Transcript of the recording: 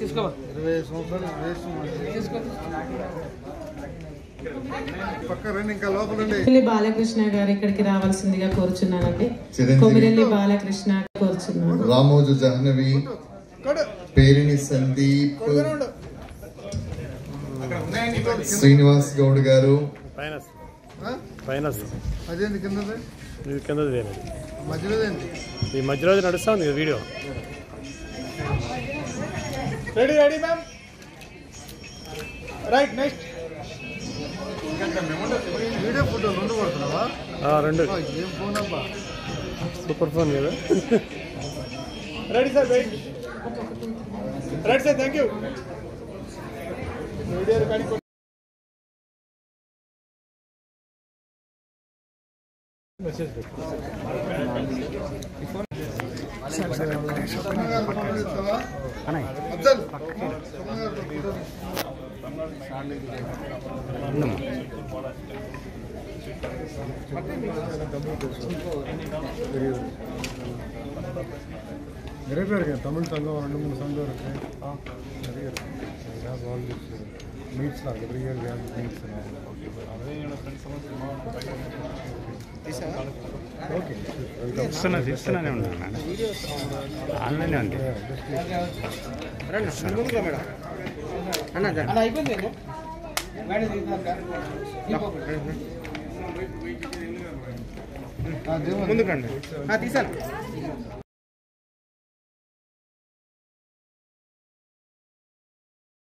తీసుకో ఇరవై సంవత్సరాలు వేస్ట్ పక్క రండి ఇంకా లోపల ఉండి కొమిరెల్లి బాలకృష్ణ గారు ఇక్కడికి రావాల్సిందిగా కోరుచున్నానండి చిరంజీవి. కొమిరెల్లి బాలకృష్ణ కోరుచున్నాను రామోజు జాహ్నవి పేరిణి సందీప్ శ్రీనివాస్ గౌడ్ గారు పైన ఆ? పైన అదేంది కిందది ఇది కిందది వేరే మధ్యలో ఏంటి ఈ మధ్యలో నడుస్తా ఉంది కదా video ready ready ma'am right next video photo రెండు పడుతున్నావా ఆ, రెండు అబ్బా, ఏం ఫోన్ అబ్బా సూపర్ ఫోన్ కదా ready sir wait right sir thank you video recording Afzal நிறைய பேர் இருக்கேன் தமிழ் சங்கம் ரெண்டு மூணு சங்கம் இருக்கு நிறைய இருக்கு மீட்ஸ்லாம் இருக்கு ரியல் ரியல் மீட்ஸ் ఓకే ఇస్తున్నా ఇస్తున్నానే ఉన్నాను ఆన్లైన్ ఉంది అన్న అయిపోయింది గాడి ముందుకండి తీసాను